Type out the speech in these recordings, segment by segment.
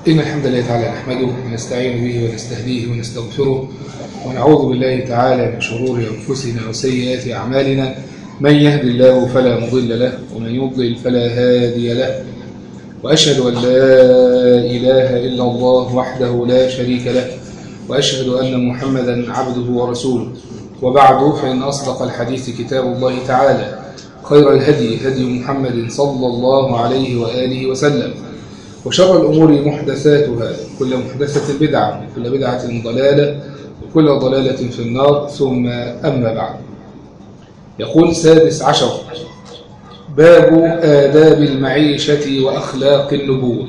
إن الحمد لله تعالى نحمده ونستعين به ونستهديه ونستغفره ونعوذ بالله تعالى من شرور أنفسنا وسيئات أعمالنا من يهد الله فلا مضل له ومن يضلل فلا هادي له وأشهد أن لا إله إلا الله وحده لا شريك له وأشهد أن محمدا عبده ورسوله وبعد فإن أصدق الحديث كتاب الله تعالى خير الهدي هدي محمد صلى الله عليه وآله وسلم وشر الأمور محدثاتها كل محدثة بدعة وكل بدعة ضلالة وكل ضلالة في النار ثم أما بعد يقول سادس عشر باب آداب المعيشة وأخلاق النبوة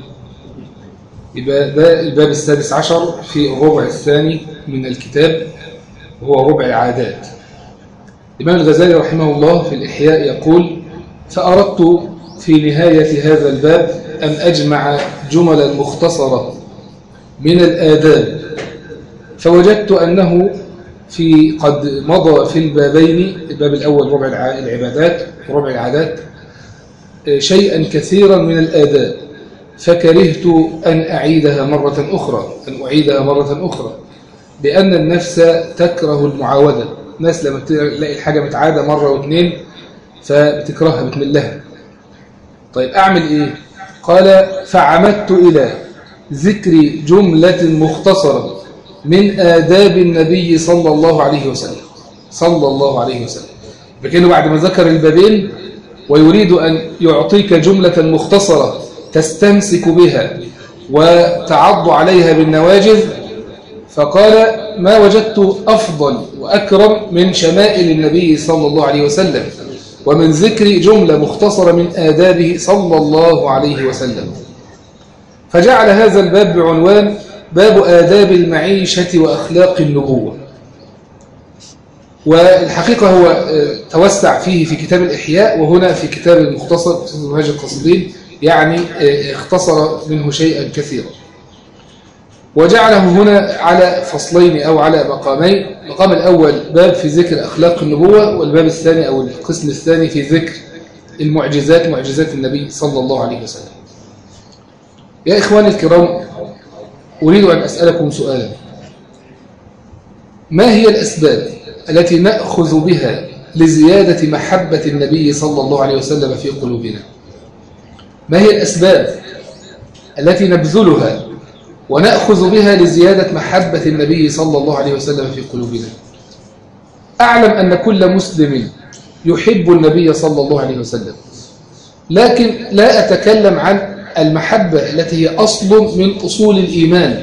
يبقى ده الباب السادس عشر في الربع الثاني من الكتاب وهو ربع العادات الإمام الغزالي رحمه الله في الإحياء يقول فأردت في نهاية هذا الباب أن أجمع جملا مختصرة من الآداب فوجدت أنه في قد مضى في البابين الباب الأول ربع العبادات وربع العادات شيئا كثيرا من الآداب فكرهت أن أعيدها مرة أخرى أن أعيدها مرة أخرى لأن النفس تكره المعاودة الناس لما تلاقي الحاجة متعادة مرة واثنين فبتكرهها بتملها طيب أعمل إيه قال فعمدت إلى ذكر جملة مختصرة من آداب النبي صلى الله عليه وسلم صلى الله عليه وسلم فكانه بعد ما ذكر البابين ويريد أن يعطيك جملة مختصرة تستمسك بها وتعض عليها بالنواجذ فقال ما وجدت أفضل وأكرم من شمائل النبي صلى الله عليه وسلم ومن ذكر جملة مختصرة من آدابه صلى الله عليه وسلم فجعل هذا الباب بعنوان باب آداب المعيشة وأخلاق النبوة والحقيقة هو توسع فيه في كتاب الإحياء وهنا في كتاب المختصر في منهاج القصدين يعني اختصر منه شيئا كثيرا وجعله هنا على فصلين أو على مقامين المقام الأول باب في ذكر أخلاق النبوة والباب الثاني أو القسم الثاني في ذكر المعجزات معجزات النبي صلى الله عليه وسلم يا إخواني الكرام أريد أن أسألكم سؤالا ما هي الأسباب التي نأخذ بها لزيادة محبة النبي صلى الله عليه وسلم في قلوبنا ما هي الأسباب التي نبذلها ونأخذ بها لزيادة محبة النبي صلى الله عليه وسلم في قلوبنا أعلم أن كل مسلم يحب النبي صلى الله عليه وسلم لكن لا أتكلم عن المحبة التي هي أصل من أصول الإيمان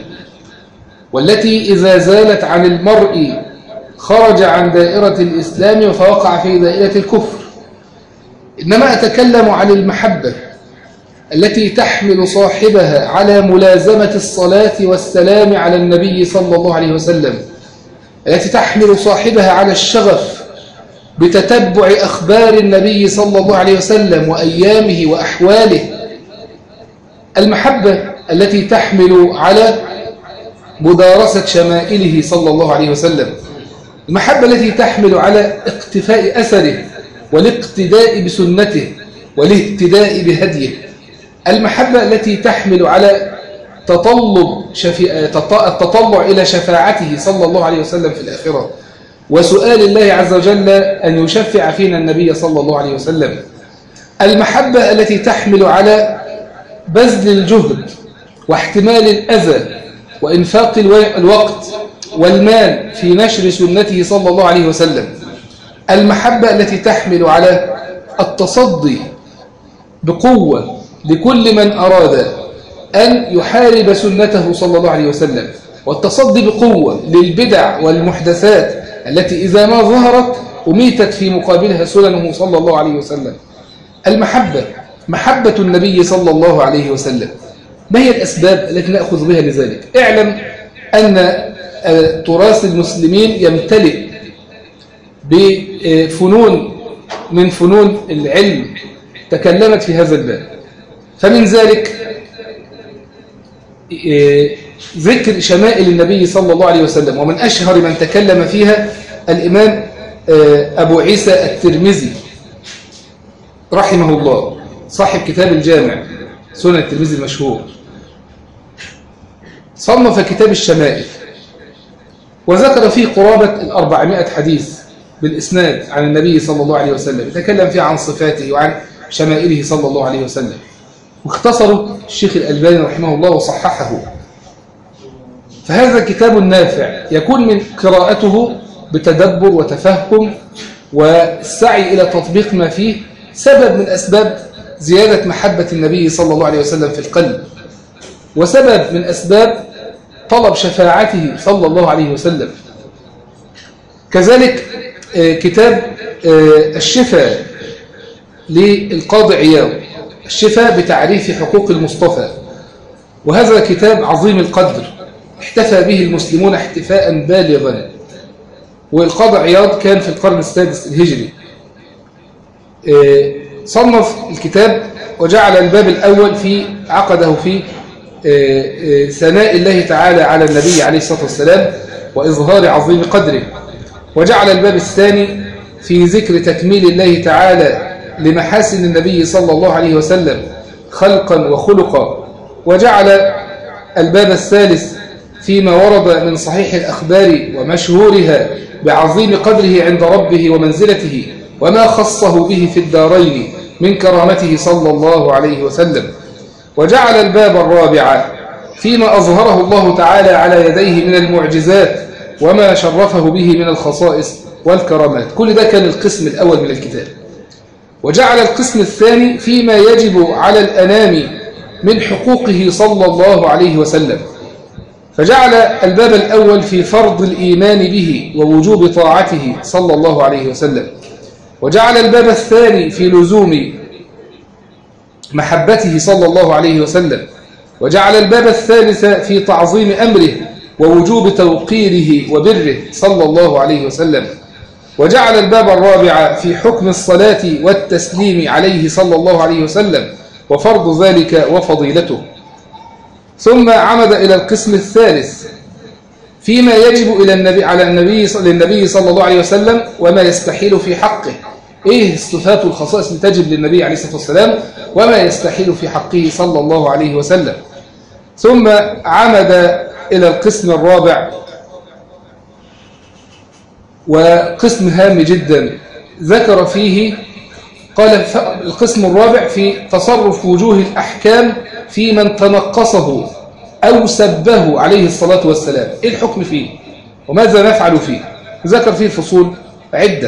والتي إذا زالت عن المرء خرج عن دائرة الإسلام فوقع في دائرة الكفر إنما أتكلم عن المحبة التي تحمل صاحبها على ملازمة الصلاة والسلام على النبي صلى الله عليه وسلم التي تحمل صاحبها على الشغف بتتبع أخبار النبي صلى الله عليه وسلم وأيامه وأحواله المحبة التي تحمل على مدارسة شمائله صلى الله عليه وسلم المحبة التي تحمل على اقتفاء أثره والاقتداء بسنته والاهتداء بهديه المحبة التي تحمل على تطلب شفي... التطلع إلى شفاعته صلى الله عليه وسلم في الآخرة وسؤال الله عز وجل أن يشفع فينا النبي صلى الله عليه وسلم المحبة التي تحمل على بذل الجهد واحتمال الأذى وإنفاق الوقت والمال في نشر سنته صلى الله عليه وسلم المحبة التي تحمل على التصدي بقوة لكل من أراد أن يحارب سنته صلى الله عليه وسلم والتصدي بقوة للبدع والمحدثات التي إذا ما ظهرت أميتت في مقابلها سننه صلى الله عليه وسلم المحبة محبة النبي صلى الله عليه وسلم ما هي الأسباب التي نأخذ بها لذلك اعلم أن تراث المسلمين يمتلئ بفنون من فنون العلم تكلمت في هذا الباب فمن ذلك ذكر شمائل النبي صلى الله عليه وسلم ومن أشهر من تكلم فيها الإمام أبو عيسى الترمذي رحمه الله صاحب كتاب الجامع سنن الترمذي المشهور صنف كتاب الشمائل وذكر فيه قرابة الأربعمائة حديث بالإسناد عن النبي صلى الله عليه وسلم تكلم فيه عن صفاته وعن شمائله صلى الله عليه وسلم واختصره الشيخ الألباني رحمه الله وصححه فهذا كتاب نافع يكون من قراءته بتدبر وتفهم والسعي إلى تطبيق ما فيه سبب من أسباب زيادة محبة النبي صلى الله عليه وسلم في القلب وسبب من أسباب طلب شفاعته صلى الله عليه وسلم كذلك آه، كتاب آه، الشفاء للقاضي عياض الشفاء بتعريف حقوق المصطفى وهذا كتاب عظيم القدر احتفى به المسلمون احتفاء بالغا والقاضي عياض كان في القرن السادس الهجري آه، صنف الكتاب وجعل الباب الأول في عقده في ثناء الله تعالى على النبي عليه الصلاة والسلام وإظهار عظيم قدره وجعل الباب الثاني في ذكر تكميل الله تعالى لمحاسن النبي صلى الله عليه وسلم خلقا وخلقا وجعل الباب الثالث فيما ورد من صحيح الأخبار ومشهورها بعظيم قدره عند ربه ومنزلته وما خصه به في الدارين من كرامته صلى الله عليه وسلم وجعل الباب الرابع فيما أظهره الله تعالى على يديه من المعجزات وما شرفه به من الخصائص والكرامات كل ده كان القسم الأول من الكتاب وجعل القسم الثاني فيما يجب على الأنام من حقوقه صلى الله عليه وسلم فجعل الباب الأول في فرض الإيمان به ووجوب طاعته صلى الله عليه وسلم وجعل الباب الثاني في لزوم محبته صلى الله عليه وسلم وجعل الباب الثالث في تعظيم أمره ووجوب توقيره وبره صلى الله عليه وسلم وجعل الباب الرابع في حكم الصلاة والتسليم عليه صلى الله عليه وسلم وفرض ذلك وفضيلته ثم عمد إلى القسم الثالث فيما يجب إلى النبي على النبي للنبي صلى الله عليه وسلم وما يستحيل في حقه إيه الصفات والخصائص اللي تجب للنبي عليه الصلاة والسلام وما يستحيل في حقه صلى الله عليه وسلم ثم عمد إلى القسم الرابع وقسم هام جدا ذكر فيه قال القسم الرابع في تصرف وجوه الأحكام في من تنقصه أو سبه عليه الصلاة والسلام إيه الحكم فيه وماذا نفعل فيه ذكر فيه الفصول عدة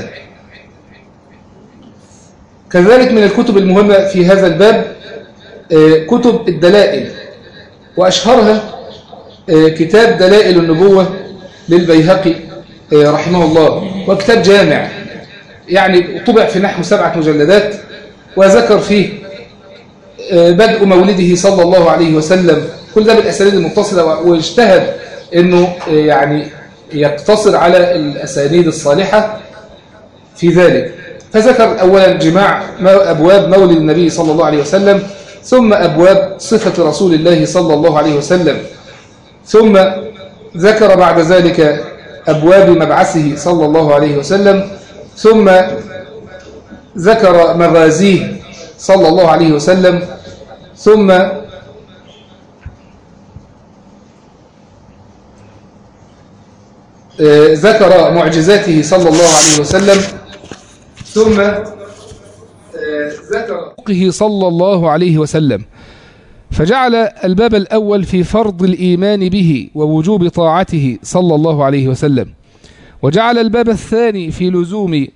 كذلك من الكتب المهمة في هذا الباب آه، كتب الدلائل وأشهرها آه، كتاب دلائل النبوة للبيهقي آه، رحمه الله وكتاب جامع يعني طبع في نحو سبعة مجلدات وذكر فيه بدء مولده صلى الله عليه وسلم كل ده بالأسانيد المتصلة واجتهد أنه يعني يقتصر على الأسانيد الصالحة في ذلك فذكر أولا جماع أبواب مولد النبي صلى الله عليه وسلم ثم أبواب صفة رسول الله صلى الله عليه وسلم ثم ذكر بعد ذلك أبواب مبعثه صلى الله عليه وسلم ثم ذكر مغازيه صلى الله عليه وسلم ثم آه، ذكر معجزاته صلى الله عليه وسلم ثم آه، ذكر صلى الله عليه وسلم فجعل الباب الأول في فرض الإيمان به ووجوب طاعته صلى الله عليه وسلم وجعل الباب الثاني في لزوم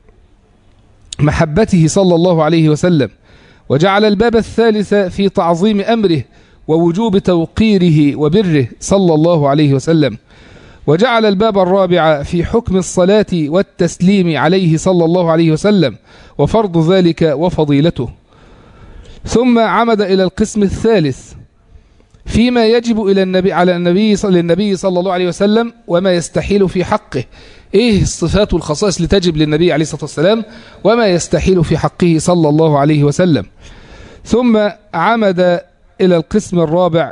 محبته صلى الله عليه وسلم وجعل الباب الثالث في تعظيم أمره ووجوب توقيره وبره صلى الله عليه وسلم وجعل الباب الرابع في حكم الصلاة والتسليم عليه صلى الله عليه وسلم وفرض ذلك وفضيلته ثم عمد إلى القسم الثالث فيما يجب إلى النبي على النبي صلى النبي صلى الله عليه وسلم وما يستحيل في حقه إيه الصفات والخصائص اللي تجب للنبي عليه الصلاة والسلام وما يستحيل في حقه صلى الله عليه وسلم ثم عمد إلى القسم الرابع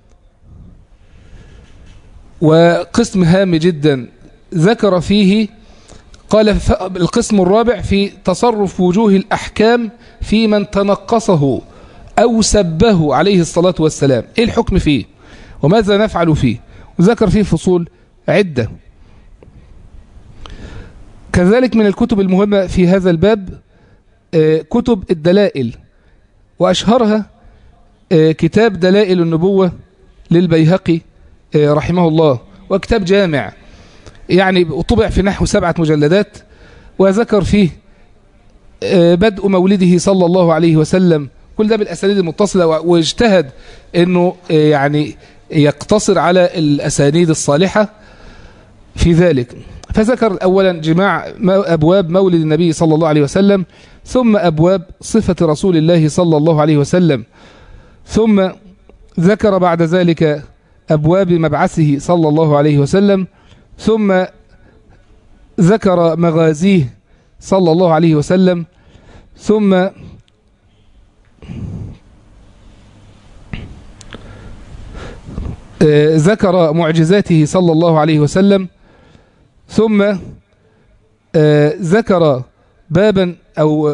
وقسم هام جدا ذكر فيه قال القسم الرابع في تصرف وجوه الأحكام في من تنقصه أو سبه عليه الصلاة والسلام إيه الحكم فيه وماذا نفعل فيه وذكر فيه فصول عدة كذلك من الكتب المهمة في هذا الباب كتب الدلائل وأشهرها كتاب دلائل النبوة للبيهقي رحمه الله وكتاب جامع يعني طبع في نحو سبعة مجلدات وذكر فيه بدء مولده صلى الله عليه وسلم كل ده بالأسانيد المتصلة واجتهد أنه يعني يقتصر على الأسانيد الصالحة في ذلك فذكر أولا جماع أبواب مولد النبي صلى الله عليه وسلم ثم أبواب صفة رسول الله صلى الله عليه وسلم ثم ذكر بعد ذلك أبواب مبعثه صلى الله عليه وسلم ثم ذكر مغازيه صلى الله عليه وسلم ثم ذكر معجزاته صلى الله عليه وسلم ثم ذكر بابا أو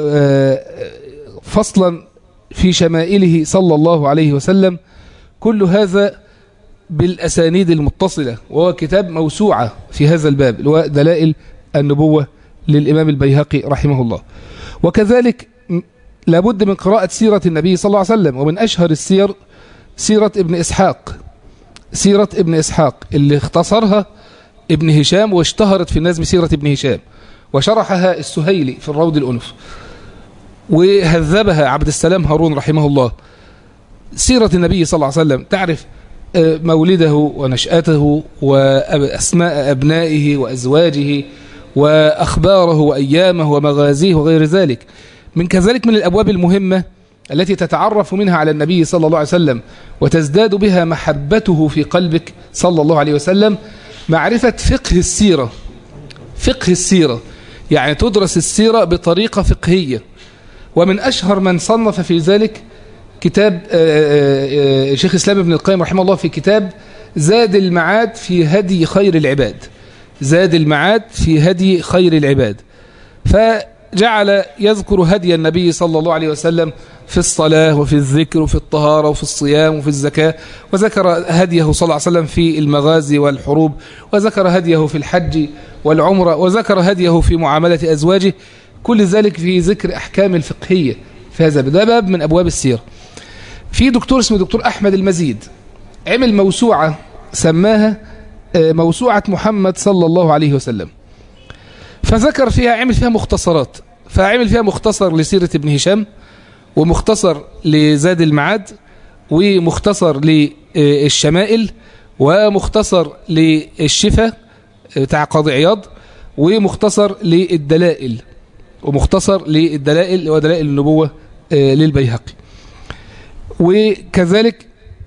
فصلا في شمائله صلى الله عليه وسلم كل هذا بالأسانيد المتصلة وهو كتاب موسوعة في هذا الباب اللي هو دلائل النبوة للإمام البيهقي رحمه الله وكذلك لابد من قراءة سيرة النبي صلى الله عليه وسلم ومن أشهر السير سيرة ابن إسحاق سيرة ابن إسحاق اللي اختصرها ابن هشام واشتهرت في الناس بسيرة ابن هشام وشرحها السهيلي في الروض الأنف وهذبها عبد السلام هارون رحمه الله سيرة النبي صلى الله عليه وسلم تعرف مولده ونشأته وأسماء أبنائه وأزواجه وأخباره وأيامه ومغازيه وغير ذلك من كذلك من الأبواب المهمة التي تتعرف منها على النبي صلى الله عليه وسلم وتزداد بها محبته في قلبك صلى الله عليه وسلم معرفة فقه السيرة فقه السيرة يعني تدرس السيرة بطريقة فقهية ومن أشهر من صنف في ذلك كتاب شيخ إسلام ابن القيم رحمه الله في كتاب زاد المعاد في هدي خير العباد زاد المعاد في هدي خير العباد فجعل يذكر هدي النبي صلى الله عليه وسلم في الصلاة وفي الذكر وفي الطهارة وفي الصيام وفي الزكاة وذكر هديه صلى الله عليه وسلم في المغازي والحروب وذكر هديه في الحج والعمرة وذكر هديه في معاملة أزواجه كل ذلك في ذكر أحكام الفقهية في هذا ده باب من أبواب السيرة في دكتور اسمه دكتور أحمد المزيد عمل موسوعة سماها موسوعة محمد صلى الله عليه وسلم فذكر فيها عمل فيها مختصرات فعمل فيها مختصر لسيرة ابن هشام ومختصر لزاد المعاد ومختصر للشمائل ومختصر للشفا بتاع قاضي عياض ومختصر للدلائل ومختصر للدلائل ودلائل النبوة للبيهقي وكذلك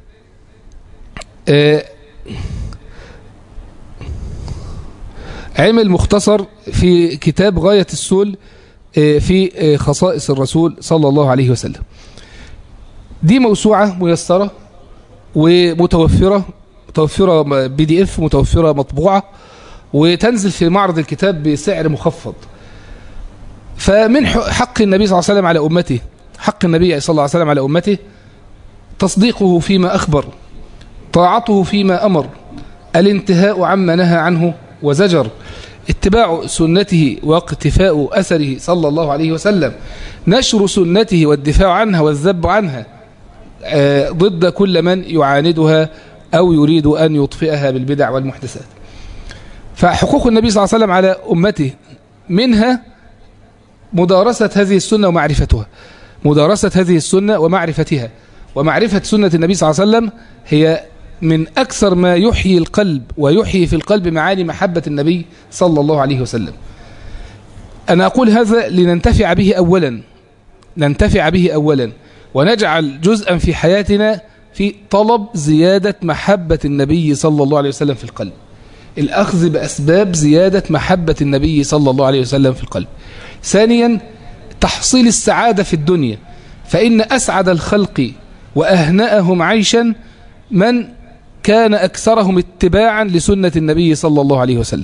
عمل مختصر في كتاب غاية السول في خصائص الرسول صلى الله عليه وسلم دي موسوعة ميسرة ومتوفرة متوفرة بي دي اف متوفرة مطبوعة وتنزل في معرض الكتاب بسعر مخفض فمن حق النبي صلى الله عليه وسلم على أمته حق النبي صلى الله عليه وسلم على أمته تصديقه فيما أخبر طاعته فيما أمر الانتهاء عما نهى عنه وزجر اتباع سنته واقتفاء أثره صلى الله عليه وسلم نشر سنته والدفاع عنها والذب عنها ضد كل من يعاندها أو يريد أن يطفئها بالبدع والمحدثات فحقوق النبي صلى الله عليه وسلم على أمته منها مدارسة هذه السنة ومعرفتها مدارسة هذه السنة ومعرفتها ومعرفة سنة النبي صلى الله عليه وسلم هي من أكثر ما يحيي القلب ويحيي في القلب معاني محبة النبي صلى الله عليه وسلم أنا أقول هذا لننتفع به أولا ننتفع به أولا ونجعل جزءا في حياتنا في طلب زيادة محبة النبي صلى الله عليه وسلم في القلب الأخذ بأسباب زيادة محبة النبي صلى الله عليه وسلم في القلب ثانيا تحصيل السعادة في الدنيا فإن أسعد الخلق وأهنأهم عيشا من كان أكثرهم اتباعا لسنة النبي صلى الله عليه وسلم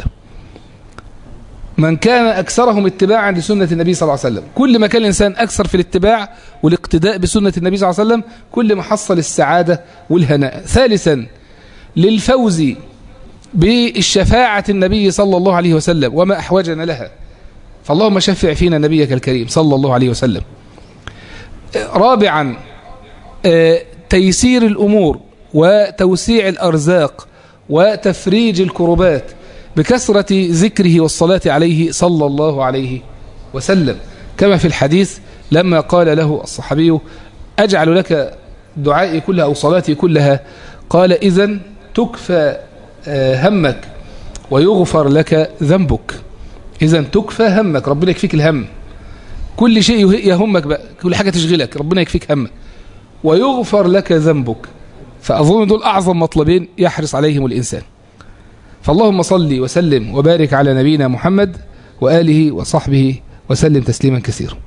من كان أكثرهم اتباعا لسنة النبي صلى الله عليه وسلم كل ما كان الإنسان أكثر في الاتباع والاقتداء بسنة النبي صلى الله عليه وسلم كل ما حصل السعادة والهناء ثالثا للفوز بالشفاعة النبي صلى الله عليه وسلم وما أحوجنا لها فاللهم شفع فينا نبيك الكريم صلى الله عليه وسلم رابعا تيسير الأمور وتوسيع الأرزاق وتفريج الكربات بكثرة ذكره والصلاة عليه صلى الله عليه وسلم كما في الحديث لما قال له الصحابي أجعل لك دعائي كلها أو صلاتي كلها قال إذا تكفى همك ويغفر لك ذنبك إذا تكفى همك ربنا يكفيك الهم كل شيء يهمك بقى كل حاجة تشغلك ربنا يكفيك همك ويغفر لك ذنبك فأظن دول أعظم مطلبين يحرص عليهم الإنسان فاللهم صل وسلم وبارك على نبينا محمد وآله وصحبه وسلم تسليما كثيرا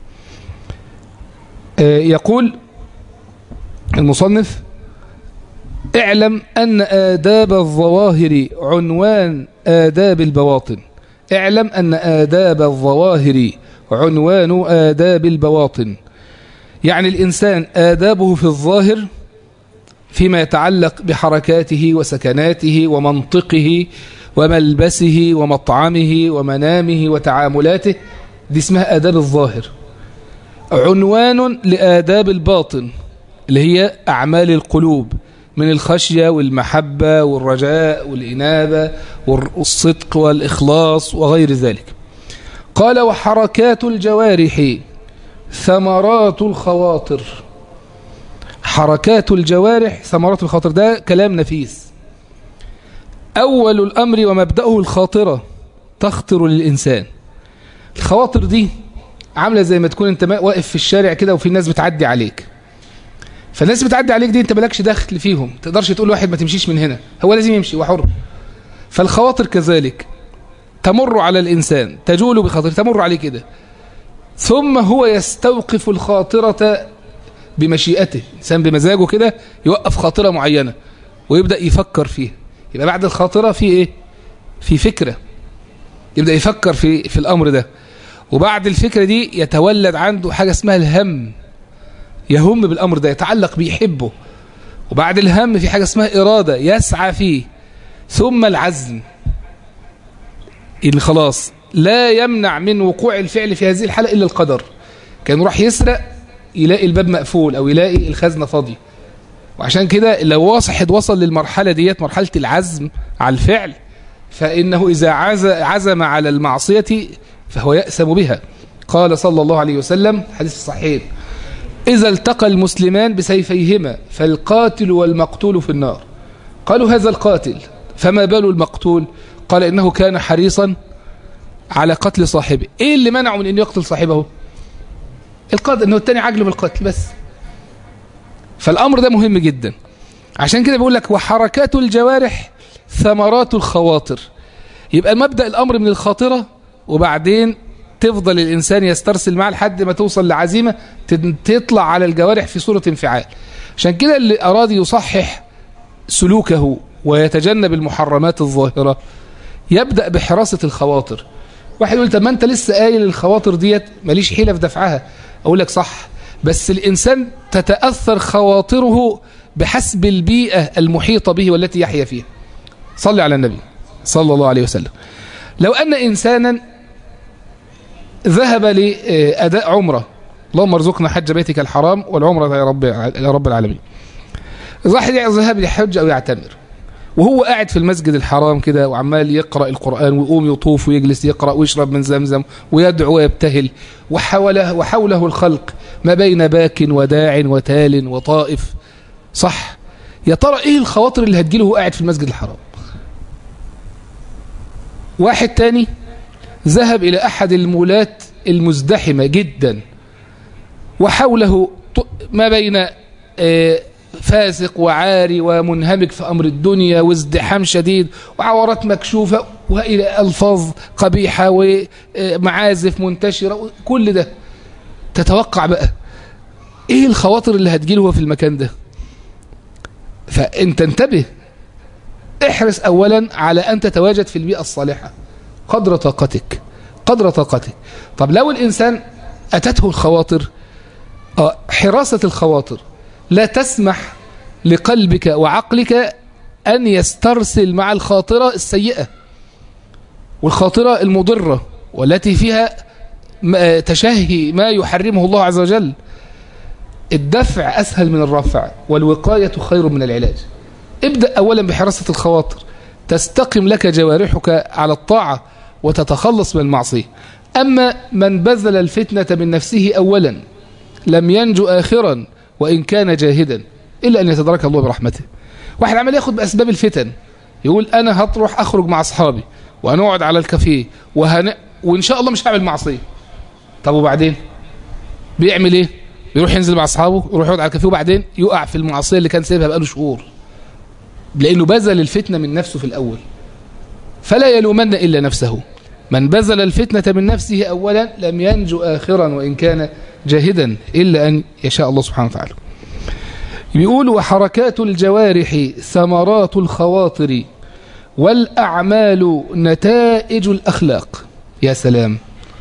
يقول المصنف اعلم أن آداب الظواهر عنوان آداب البواطن اعلم أن آداب الظواهر عنوان آداب البواطن يعني الإنسان آدابه في الظاهر فيما يتعلق بحركاته وسكناته ومنطقه وملبسه ومطعمه ومنامه وتعاملاته دي اسمها آداب الظاهر عنوان لآداب الباطن اللي هي أعمال القلوب من الخشية والمحبة والرجاء والإنابة والصدق والإخلاص وغير ذلك قال وحركات الجوارح ثمرات الخواطر حركات الجوارح ثمرات الخاطر ده كلام نفيس أول الأمر ومبدأه الخاطرة تخطر للإنسان الخواطر دي عاملة زي ما تكون انت واقف في الشارع كده وفي ناس بتعدي عليك فالناس بتعدي عليك دي انت مالكش دخل فيهم تقدرش تقول واحد ما تمشيش من هنا هو لازم يمشي وحر فالخواطر كذلك تمر على الإنسان تجول بخاطر تمر عليه كده ثم هو يستوقف الخاطرة بمشيئته إنسان بمزاجه كده يوقف خاطرة معينة ويبدأ يفكر فيها يبقى بعد الخاطرة في إيه في فكرة يبدأ يفكر في في الأمر ده وبعد الفكرة دي يتولد عنده حاجة اسمها الهم يهم بالأمر ده يتعلق بيحبه وبعد الهم في حاجة اسمها إرادة يسعى فيه ثم العزم إن خلاص لا يمنع من وقوع الفعل في هذه الحالة إلا القدر كان راح يسرق يلاقي الباب مقفول أو يلاقي الخزنة فاضية وعشان كده لو واحد وصل للمرحلة ديت مرحلة العزم على الفعل فإنه إذا عز عزم على المعصية فهو يأسم بها قال صلى الله عليه وسلم حديث الصحيح إذا التقى المسلمان بسيفيهما فالقاتل والمقتول في النار قالوا هذا القاتل فما بال المقتول قال إنه كان حريصا على قتل صاحبه إيه اللي منعه من أنه يقتل صاحبه القاتل أنه التاني عجله بالقتل بس فالأمر ده مهم جدا عشان كده بيقول لك وحركات الجوارح ثمرات الخواطر يبقى مبدأ الأمر من الخاطرة وبعدين تفضل الإنسان يسترسل معه لحد ما توصل لعزيمة تطلع على الجوارح في صورة انفعال عشان كده اللي أراد يصحح سلوكه ويتجنب المحرمات الظاهرة يبدأ بحراسة الخواطر واحد يقول طب ما انت لسه قايل الخواطر ديت ماليش حيلة في دفعها اقول لك صح بس الانسان تتأثر خواطره بحسب البيئة المحيطة به والتي يحيا فيها صلي على النبي صلى الله عليه وسلم لو أن إنسانا ذهب لأداء عمرة اللهم ارزقنا حج بيتك الحرام والعمرة يا رب يا رب العالمين واحد ذهب لحج أو يعتمر وهو قاعد في المسجد الحرام كده وعمال يقرأ القرآن ويقوم يطوف ويجلس يقرأ ويشرب من زمزم ويدعو ويبتهل وحوله, وحوله الخلق ما بين باك وداع وتال وطائف صح يا ترى ايه الخواطر اللي هتجيله وهو قاعد في المسجد الحرام واحد تاني ذهب إلى أحد المولات المزدحمة جدا وحوله ما بين فاسق وعاري ومنهمك في أمر الدنيا وازدحام شديد وعورات مكشوفة وإلى ألفاظ قبيحة ومعازف منتشرة كل ده تتوقع بقى ايه الخواطر اللي هتجيله في المكان ده فانت انتبه احرص اولا على ان تتواجد في البيئة الصالحة قدر طاقتك قدر طاقتك طب لو الانسان اتته الخواطر حراسة الخواطر لا تسمح لقلبك وعقلك أن يسترسل مع الخاطرة السيئة والخاطرة المضرة والتي فيها تشهي ما يحرمه الله عز وجل الدفع أسهل من الرفع والوقاية خير من العلاج ابدأ أولا بحراسة الخواطر تستقم لك جوارحك على الطاعة وتتخلص من المعصية أما من بذل الفتنة من نفسه أولا لم ينجو آخرا وإن كان جاهدا إلا أن يتدرك الله برحمته واحد عمل ياخد بأسباب الفتن يقول أنا هتروح أخرج مع أصحابي وهنقعد على الكافيه وهن... وإن شاء الله مش هعمل معصية طب وبعدين بيعمل إيه بيروح ينزل مع أصحابه يروح يقعد على الكافيه وبعدين يقع في المعصية اللي كان سايبها بقاله شهور لأنه بذل الفتنة من نفسه في الأول فلا يلومن إلا نفسه من بذل الفتنة من نفسه أولا لم ينجو آخرا وإن كان جاهدا إلا أن يشاء الله سبحانه وتعالى بيقول وحركات الجوارح ثمرات الخواطر والأعمال نتائج الأخلاق يا سلام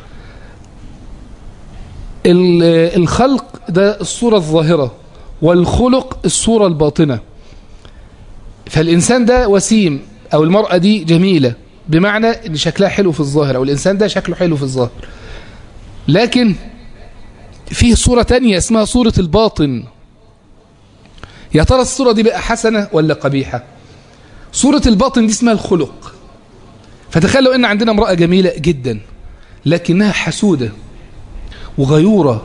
الخلق ده الصورة الظاهرة والخلق الصورة الباطنة فالإنسان ده وسيم أو المرأة دي جميلة بمعنى ان شكلها حلو في الظاهر او الانسان ده شكله حلو في الظاهر لكن فيه صورة تانية اسمها صورة الباطن يا ترى الصورة دي بقى حسنة ولا قبيحة صورة الباطن دي اسمها الخلق فتخيلوا ان عندنا امرأة جميلة جدا لكنها حسودة وغيورة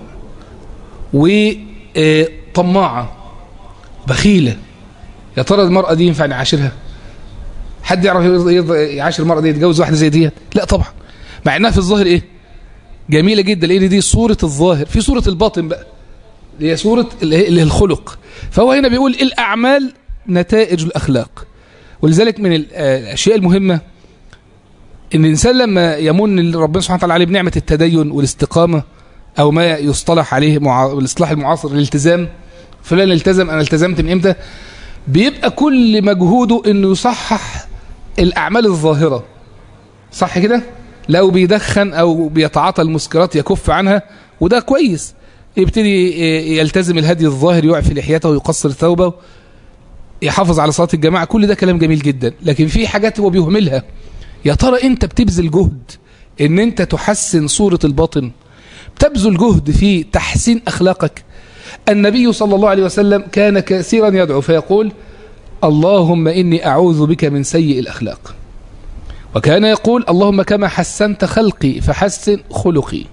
وطماعة بخيلة يا ترى المرأة دي ينفع نعاشرها حد يعرف يعاشر المرأة دي يتجوز واحدة زي دي لا طبعا مع انها في الظاهر ايه جميلة جدا لان دي صورة الظاهر في صورة الباطن بقى اللي هي صورة اللي هي الخلق فهو هنا بيقول الأعمال نتائج الأخلاق ولذلك من الأشياء المهمة ان الإنسان لما يمن ربنا سبحانه وتعالى عليه بنعمة التدين والاستقامة أو ما يصطلح عليه مع... الاصلاح المعاصر الالتزام فلان التزم أنا التزمت من إمتى بيبقى كل مجهوده انه يصحح الاعمال الظاهرة صح كده لو بيدخن او بيتعاطى المسكرات يكف عنها وده كويس يبتدي يلتزم الهدي الظاهر يعفي لحيته ويقصر ثوبه يحافظ على صلاة الجماعة كل ده كلام جميل جدا لكن في حاجات هو بيهملها يا ترى انت بتبذل جهد ان انت تحسن صورة الباطن بتبذل جهد في تحسين اخلاقك النبي صلى الله عليه وسلم كان كثيرا يدعو فيقول اللهم إني أعوذ بك من سيء الأخلاق وكان يقول اللهم كما حسنت خلقي فحسن خلقي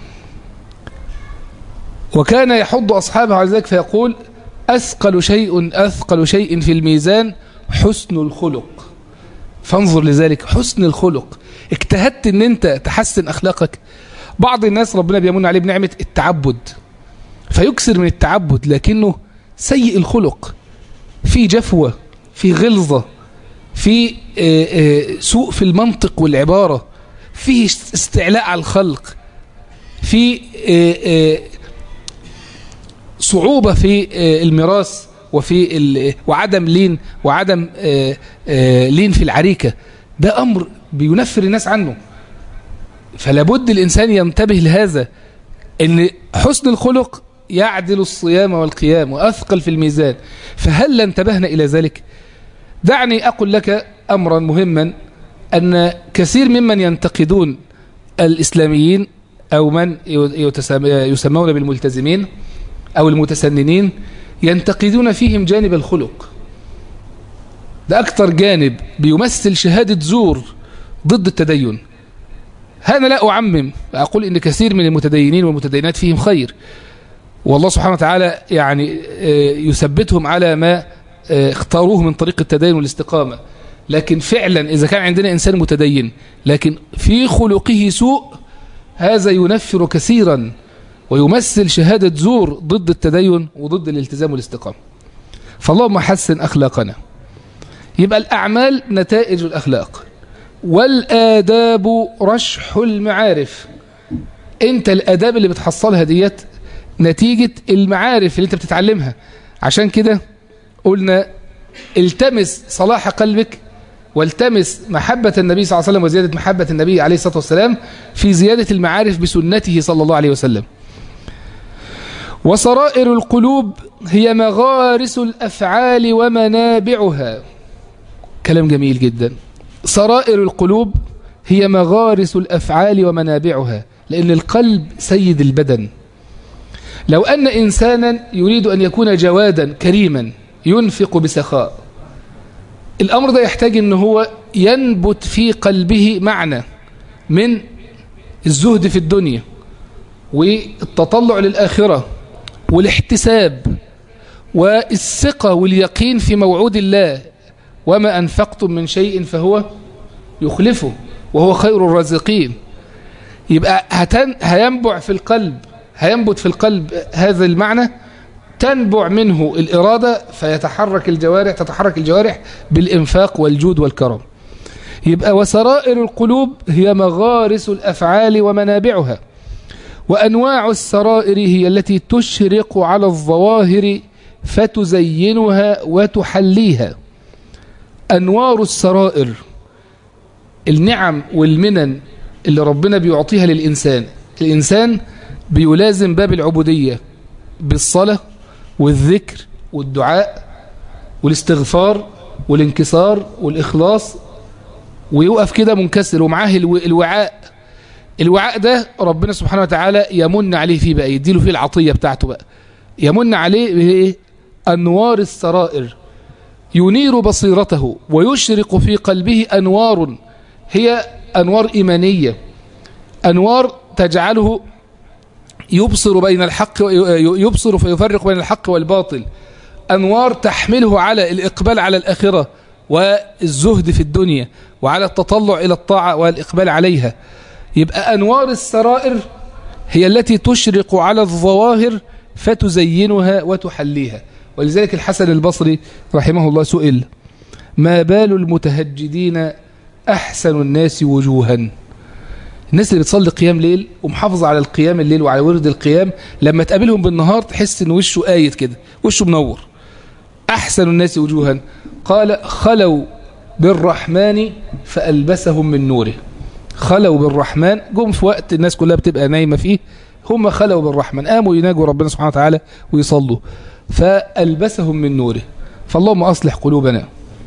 وكان يحض أصحابه على ذلك فيقول أثقل شيء أثقل شيء في الميزان حسن الخلق فانظر لذلك حسن الخلق اجتهدت ان انت تحسن أخلاقك بعض الناس ربنا بيمن عليه بنعمة التعبد فيكسر من التعبد لكنه سيء الخلق في جفوة في غلظة في سوء في المنطق والعبارة في استعلاء على الخلق في صعوبة في الميراث وفي وعدم لين وعدم لين في العريكة ده أمر بينفر الناس عنه فلابد الإنسان ينتبه لهذا أن حسن الخلق يعدل الصيام والقيام وأثقل في الميزان فهل انتبهنا إلى ذلك دعني أقول لك أمرا مهما أن كثير ممن ينتقدون الإسلاميين أو من يسمون بالملتزمين أو المتسننين ينتقدون فيهم جانب الخلق ده أكثر جانب بيمثل شهادة زور ضد التدين هذا لا أعمم أقول إن كثير من المتدينين والمتدينات فيهم خير والله سبحانه وتعالى يعني يثبتهم على ما اختاروه من طريق التدين والاستقامة لكن فعلا إذا كان عندنا إنسان متدين لكن في خلقه سوء هذا ينفر كثيرا ويمثل شهادة زور ضد التدين وضد الالتزام والاستقامة فاللهم حسن أخلاقنا يبقى الأعمال نتائج الأخلاق والآداب رشح المعارف انت الآداب اللي بتحصلها ديت نتيجة المعارف اللي انت بتتعلمها عشان كده قلنا التمس صلاح قلبك والتمس محبة النبي صلى الله عليه وسلم وزيادة محبة النبي عليه الصلاة والسلام في زيادة المعارف بسنته صلى الله عليه وسلم وسرائر القلوب هي مغارس الأفعال ومنابعها كلام جميل جدا سرائر القلوب هي مغارس الأفعال ومنابعها لأن القلب سيد البدن لو أن إنسانا يريد أن يكون جوادا كريما ينفق بسخاء الأمر ده يحتاج أن هو ينبت في قلبه معنى من الزهد في الدنيا والتطلع للآخرة والاحتساب والثقة واليقين في موعود الله وما أنفقتم من شيء فهو يخلفه وهو خير الرازقين يبقى هتن هينبع في القلب هينبت في القلب هذا المعنى تنبع منه الإرادة فيتحرك الجوارح تتحرك الجوارح بالإنفاق والجود والكرم يبقى وسرائر القلوب هي مغارس الأفعال ومنابعها وأنواع السرائر هي التي تشرق على الظواهر فتزينها وتحليها أنوار السرائر النعم والمنن اللي ربنا بيعطيها للإنسان الإنسان بيلازم باب العبودية بالصلاة والذكر والدعاء والاستغفار والانكسار والإخلاص ويوقف كده منكسر ومعاه الوعاء الوعاء ده ربنا سبحانه وتعالى يمن عليه فيه بقى يديله فيه العطية بتاعته بقى يمن عليه بإيه أنوار السرائر ينير بصيرته ويشرق في قلبه أنوار هي أنوار إيمانية أنوار تجعله يبصر بين الحق يبصر فيفرق بين الحق والباطل أنوار تحمله على الإقبال على الآخرة والزهد في الدنيا وعلى التطلع إلى الطاعة والإقبال عليها يبقى أنوار السرائر هي التي تشرق على الظواهر فتزينها وتحليها ولذلك الحسن البصري رحمه الله سئل ما بال المتهجدين أحسن الناس وجوها الناس اللي بتصلي قيام ليل ومحافظة على القيام الليل وعلى ورد القيام لما تقابلهم بالنهار تحس ان وشه آيت كده وشه منور أحسن الناس وجوها قال خلوا بالرحمن فألبسهم من نوره خلوا بالرحمن جم في وقت الناس كلها بتبقى نايمة فيه هم خلوا بالرحمن قاموا يناجوا ربنا سبحانه وتعالى ويصلوا فألبسهم من نوره فاللهم أصلح قلوبنا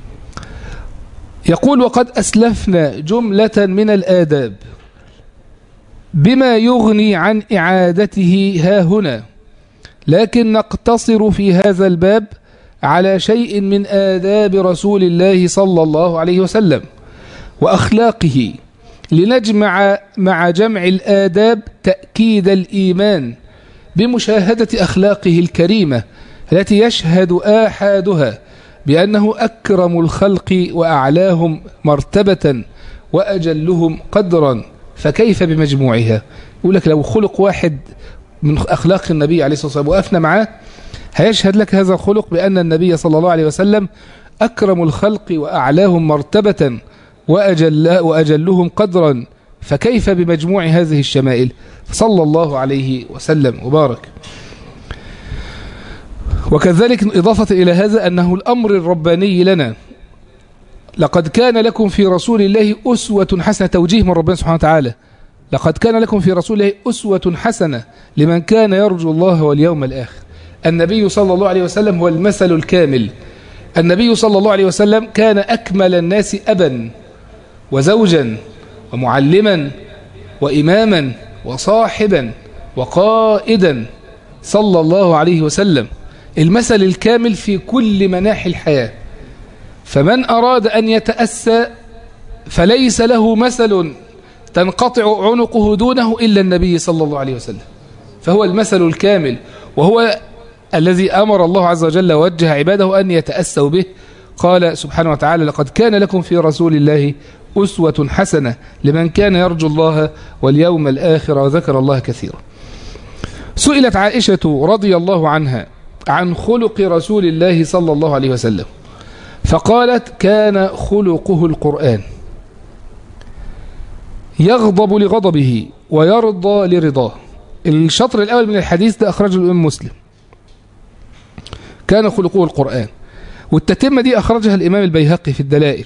يقول وقد أسلفنا جملة من الآداب بما يغني عن إعادته ها هنا لكن نقتصر في هذا الباب على شيء من آداب رسول الله صلى الله عليه وسلم وأخلاقه لنجمع مع جمع الآداب تأكيد الإيمان بمشاهدة أخلاقه الكريمة التي يشهد آحادها بأنه أكرم الخلق وأعلاهم مرتبة وأجلهم قدرا فكيف بمجموعها يقول لك لو خلق واحد من أخلاق النبي عليه الصلاة والسلام وقفنا معاه هيشهد لك هذا الخلق بأن النبي صلى الله عليه وسلم أكرم الخلق وأعلاهم مرتبة وأجل وأجلهم قدرا فكيف بمجموع هذه الشمائل صلى الله عليه وسلم وبارك وكذلك إضافة إلى هذا أنه الأمر الرباني لنا لقد كان لكم في رسول الله أسوة حسنة توجيه من ربنا سبحانه وتعالى لقد كان لكم في رسول الله أسوة حسنة لمن كان يرجو الله واليوم الآخر النبي صلى الله عليه وسلم هو المثل الكامل النبي صلى الله عليه وسلم كان أكمل الناس أبا وزوجا ومعلما وإماما وصاحبا وقائدا صلى الله عليه وسلم المثل الكامل في كل مناحي الحياة فمن أراد أن يتأسى فليس له مثل تنقطع عنقه دونه إلا النبي صلى الله عليه وسلم فهو المثل الكامل وهو الذي أمر الله عز وجل ووجه عباده أن يتأسوا به قال سبحانه وتعالى لقد كان لكم في رسول الله أسوة حسنة لمن كان يرجو الله واليوم الآخر وذكر الله كثيرا سئلت عائشة رضي الله عنها عن خلق رسول الله صلى الله عليه وسلم فقالت كان خلقه القرآن يغضب لغضبه ويرضى لرضاه الشطر الأول من الحديث ده أخرجه الإمام مسلم كان خلقه القرآن والتتمة دي أخرجها الإمام البيهقي في الدلائل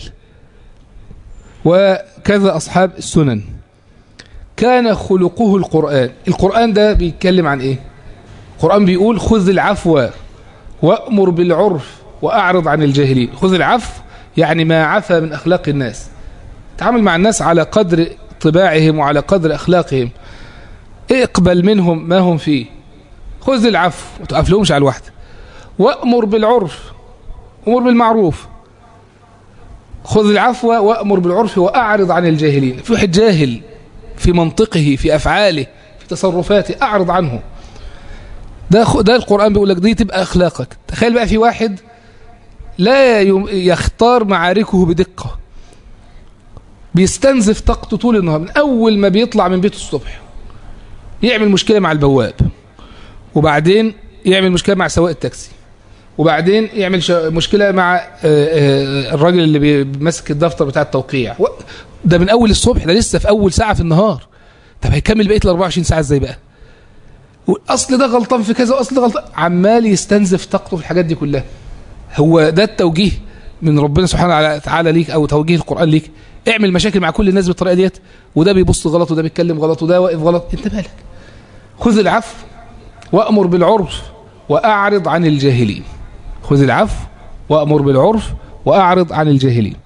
وكذا أصحاب السنن كان خلقه القرآن القرآن ده بيتكلم عن إيه القرآن بيقول خذ العفو وأمر بالعرف وأعرض عن الجاهلين خذ العفو يعني ما عفى من أخلاق الناس تعامل مع الناس على قدر طباعهم وعلى قدر أخلاقهم اقبل منهم ما هم فيه خذ العفو ما تقفلهمش على الواحد وأمر بالعرف أمر بالمعروف خذ العفو وأمر بالعرف وأعرض عن الجاهلين في واحد جاهل في منطقه في أفعاله في تصرفاته أعرض عنه ده ده القرآن بيقول لك دي تبقى أخلاقك تخيل بقى في واحد لا يختار معاركه بدقة بيستنزف طاقته طول النهار من أول ما بيطلع من بيته الصبح يعمل مشكلة مع البواب وبعدين يعمل مشكلة مع سواق التاكسي وبعدين يعمل مشكلة مع الراجل اللي بيمسك الدفتر بتاع التوقيع ده من أول الصبح ده لسه في أول ساعة في النهار طب هيكمل بقية ال 24 ساعة ازاي بقى والاصل ده غلطان في كذا واصل ده غلطان عمال يستنزف طاقته في الحاجات دي كلها هو ده التوجيه من ربنا سبحانه وتعالى ليك او توجيه القرآن ليك اعمل مشاكل مع كل الناس بالطريقة ديت وده بيبص غلط وده بيتكلم غلط وده واقف غلط انت مالك خذ العفو وأمر بالعرف وأعرض عن الجاهلين خذ العفو وأمر بالعرف وأعرض عن الجاهلين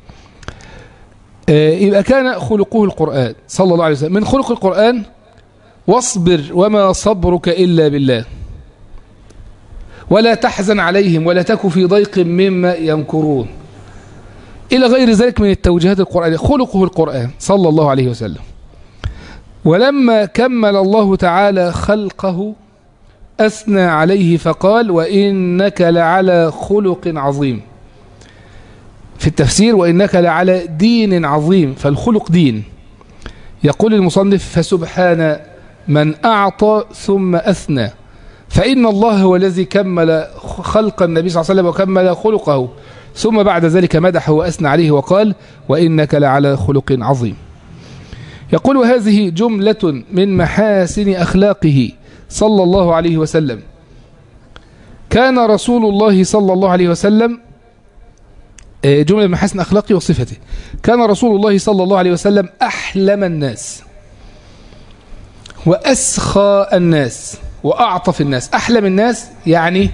يبقى كان خلقه القرآن صلى الله عليه وسلم من خلق القرآن واصبر وما صبرك إلا بالله ولا تحزن عليهم ولا تك في ضيق مما ينكرون إلى غير ذلك من التوجيهات القرآنية خلقه القرآن صلى الله عليه وسلم ولما كمل الله تعالى خلقه أثنى عليه فقال وإنك لعلى خلق عظيم في التفسير وإنك لعلى دين عظيم فالخلق دين يقول المصنف فسبحان من أعطى ثم أثنى فإن الله هو الذي كمل خلق النبي صلى الله عليه وسلم وكمل خلقه ثم بعد ذلك مدحه وأثنى عليه وقال وإنك لعلى خلق عظيم يقول هذه جملة من محاسن أخلاقه صلى الله عليه وسلم كان رسول الله صلى الله عليه وسلم جملة من محاسن أخلاقه وصفته كان رسول الله صلى الله عليه وسلم أحلم الناس وأسخى الناس وأعطف الناس أحلم الناس يعني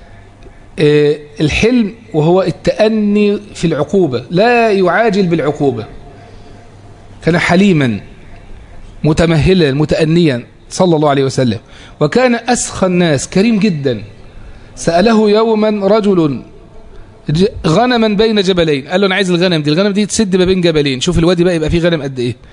الحلم وهو التأني في العقوبة لا يعاجل بالعقوبة كان حليما متمهلا متأنيا صلى الله عليه وسلم وكان أسخى الناس كريم جدا سأله يوما رجل غنما بين جبلين قال له أنا عايز الغنم دي الغنم دي تسد ما بين جبلين شوف الوادي بقى يبقى فيه غنم قد إيه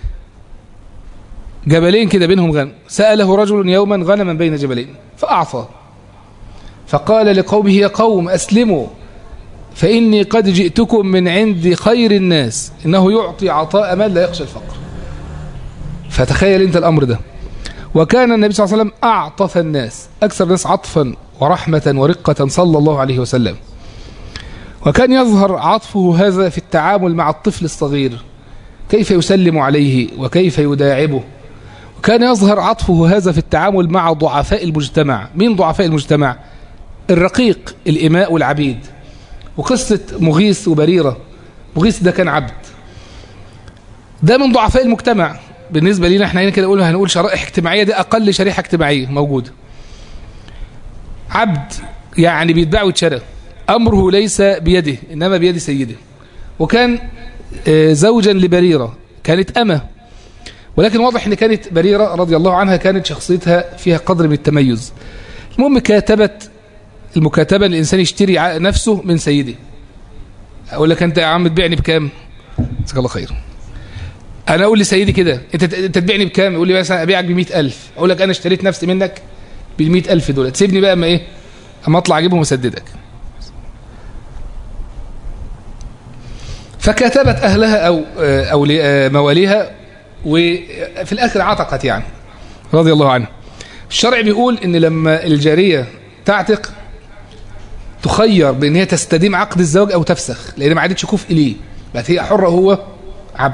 جبلين كده بينهم غنم سأله رجل يوما غنما بين جبلين فأعطى فقال لقومه يا قوم أسلموا فإني قد جئتكم من عند خير الناس إنه يعطي عطاء من لا يخشى الفقر فتخيل أنت الأمر ده وكان النبي صلى الله عليه وسلم أعطف الناس أكثر الناس عطفا ورحمة ورقة صلى الله عليه وسلم وكان يظهر عطفه هذا في التعامل مع الطفل الصغير كيف يسلم عليه وكيف يداعبه وكان يظهر عطفه هذا في التعامل مع ضعفاء المجتمع مين ضعفاء المجتمع الرقيق الإماء والعبيد وقصة مغيث وبريرة مغيث ده كان عبد ده من ضعفاء المجتمع بالنسبة لنا احنا هنا كده نقول هنقول شرائح اجتماعية دي أقل شريحة اجتماعية موجودة عبد يعني بيتباع ويتشرى أمره ليس بيده إنما بيد سيده وكان زوجا لبريرة كانت أمة ولكن واضح ان كانت بريرة رضي الله عنها كانت شخصيتها فيها قدر من التميز المهم كاتبت المكاتبة الإنسان يشتري نفسه من سيده أقول لك أنت يا عم تبيعني بكام جزاك الله خير أنا أقول لسيدي كده أنت أنت تبيعني بكام يقول لي مثلا أبيعك ب ألف أقول لك أنا اشتريت نفسي منك بال ألف دول تسيبني بقى أما إيه أما أطلع أجيبهم وأسددك فكاتبت أهلها أو أو مواليها وفي الآخر عتقت يعني رضي الله عنها الشرع بيقول ان لما الجارية تعتق تخير بان هي تستديم عقد الزواج او تفسخ لان ما عادتش كفء ليه بقت هي حرة هو عبد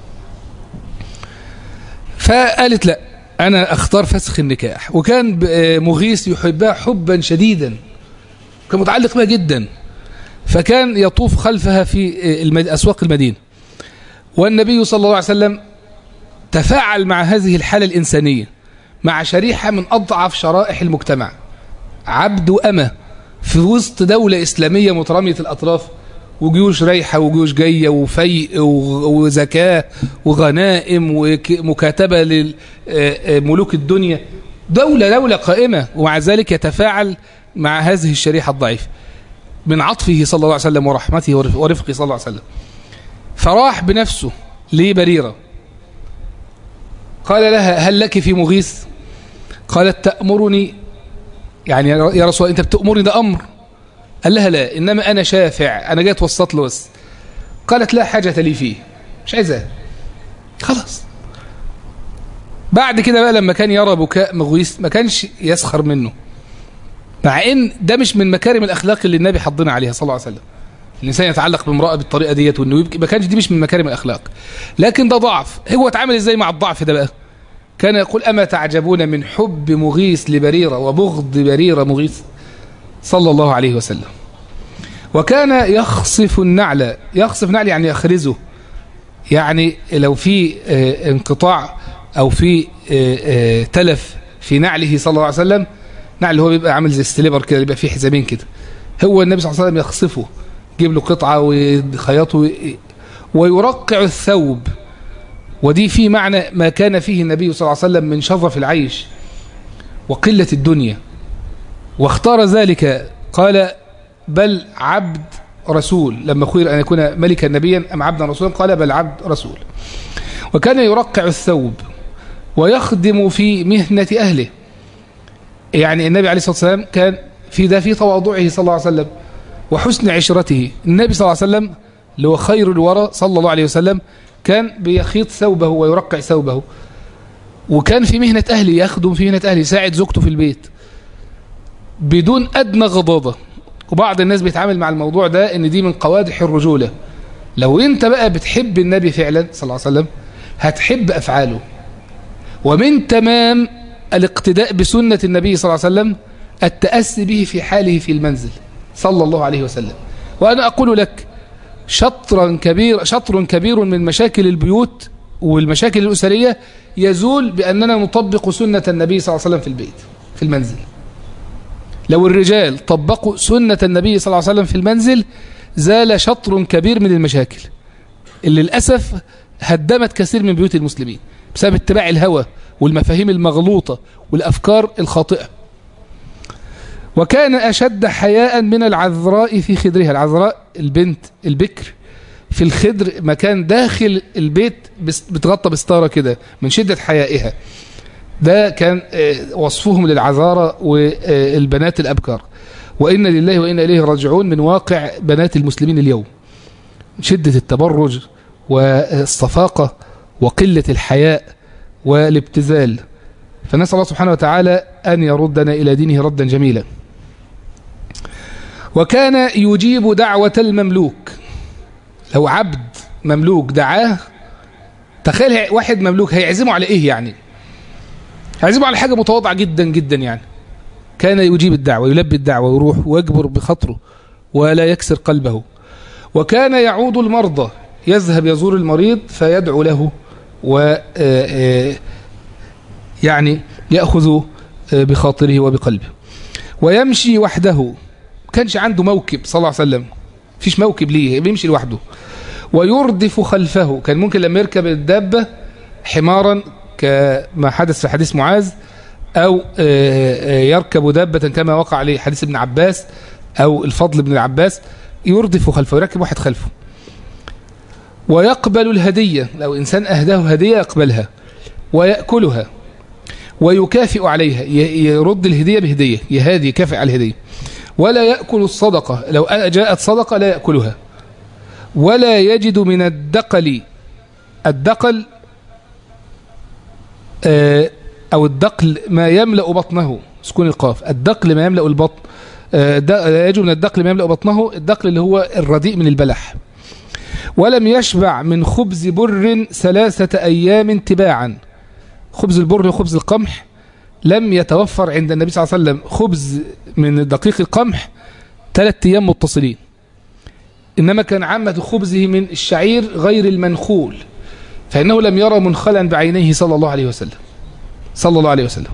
فقالت لا انا اختار فسخ النكاح وكان مغيث يحبها حبا شديدا كان متعلق بها جدا فكان يطوف خلفها في اسواق المدينة والنبي صلى الله عليه وسلم تفاعل مع هذه الحالة الإنسانية مع شريحة من أضعف شرائح المجتمع عبد وأمة في وسط دولة إسلامية مترامية الأطراف وجيوش رايحة وجيوش جاية وفيء وزكاة وغنائم ومكاتبة لملوك الدنيا دولة دولة قائمة ومع ذلك يتفاعل مع هذه الشريحة الضعيفة من عطفه صلى الله عليه وسلم ورحمته ورفقه صلى الله عليه وسلم فراح بنفسه لبريرة قال لها هل لك في مغيث قالت تأمرني يعني يا رسول الله أنت بتأمرني ده أمر قال لها لا إنما أنا شافع أنا جاي توسط له بس قالت لا حاجة لي فيه مش عايزاه خلاص بعد كده بقى لما كان يرى بكاء مغويس ما كانش يسخر منه مع ان ده مش من مكارم الاخلاق اللي النبي حضنا عليها صلى الله عليه وسلم الانسان يتعلق بامراه بالطريقه ديت وانه يبكي ما كانش دي مش من مكارم الاخلاق لكن ده ضعف هو اتعامل ازاي مع الضعف ده بقى كان يقول اما تعجبون من حب مغيث لبريره وبغض بريره مغيث صلى الله عليه وسلم وكان يخصف النعل يخصف نعل يعني يخرزه يعني لو في انقطاع او في تلف في نعله صلى الله عليه وسلم نعل هو بيبقى عامل زي السليبر كده بيبقى فيه حزامين كده هو النبي صلى الله عليه وسلم يخصفه يجيب له قطعه ويخيطه ويرقع الثوب ودي في معنى ما كان فيه النبي صلى الله عليه وسلم من شرف العيش وقلة الدنيا واختار ذلك قال بل عبد رسول لما خير أن يكون ملكا نبيا أم عبدا رسولا قال بل عبد رسول وكان يرقع الثوب ويخدم في مهنة أهله يعني النبي عليه الصلاة والسلام كان في ده في تواضعه صلى الله عليه وسلم وحسن عشرته النبي صلى الله عليه وسلم اللي هو خير الورى صلى الله عليه وسلم كان بيخيط ثوبه ويرقع ثوبه وكان في مهنة أهله يخدم في مهنة أهله يساعد زوجته في البيت بدون أدنى غضاضة وبعض الناس بيتعامل مع الموضوع ده ان دي من قوادح الرجولة لو انت بقى بتحب النبي فعلا صلى الله عليه وسلم هتحب أفعاله ومن تمام الاقتداء بسنة النبي صلى الله عليه وسلم التأسي به في حاله في المنزل صلى الله عليه وسلم وأنا أقول لك شطرا كبير شطر كبير من مشاكل البيوت والمشاكل الأسرية يزول بأننا نطبق سنة النبي صلى الله عليه وسلم في البيت في المنزل لو الرجال طبقوا سنة النبي صلى الله عليه وسلم في المنزل زال شطر كبير من المشاكل اللي للأسف هدمت كثير من بيوت المسلمين بسبب اتباع الهوى والمفاهيم المغلوطة والأفكار الخاطئة وكان أشد حياء من العذراء في خدرها العذراء البنت البكر في الخدر مكان داخل البيت بتغطى بستارة كده من شدة حيائها ده كان وصفهم للعذارى والبنات الأبكار وإن لله وإن إليه راجعون من واقع بنات المسلمين اليوم شدة التبرج والصفاقة وقلة الحياء والابتذال فنسأل الله سبحانه وتعالى أن يردنا إلى دينه ردا جميلا وكان يجيب دعوة المملوك لو عبد مملوك دعاه تخيل واحد مملوك هيعزمه على إيه يعني هيعزمه على حاجة متواضعة جدا جدا يعني كان يجيب الدعوة يلبي الدعوة ويروح ويجبر بخطره ولا يكسر قلبه وكان يعود المرضى يذهب يزور المريض فيدعو له و يعني يأخذ بخاطره وبقلبه ويمشي وحده كانش عنده موكب صلى الله عليه وسلم فيش موكب ليه بيمشي لوحده ويردف خلفه كان ممكن لما يركب الدابة حمارا كما حدث في حديث معاذ أو يركب دابة كما وقع عليه حديث ابن عباس أو الفضل بن العباس يردف خلفه يركب واحد خلفه ويقبل الهدية لو إنسان أهداه هدية يقبلها ويأكلها ويكافئ عليها يرد الهدية بهدية يهادي يكافئ على الهدية ولا يأكل الصدقة لو جاءت صدقة لا يأكلها ولا يجد من الدقل الدقل أو الدقل ما يملأ بطنه سكون القاف الدقل ما يملأ البطن يجد من الدقل ما يملأ بطنه الدقل اللي هو الرديء من البلح ولم يشبع من خبز بر ثلاثة أيام تباعا خبز البر وخبز القمح لم يتوفر عند النبي صلى الله عليه وسلم خبز من دقيق القمح ثلاثة أيام متصلين إنما كان عامة خبزه من الشعير غير المنخول فإنه لم يرى منخلا بعينيه صلى الله عليه وسلم صلى الله عليه وسلم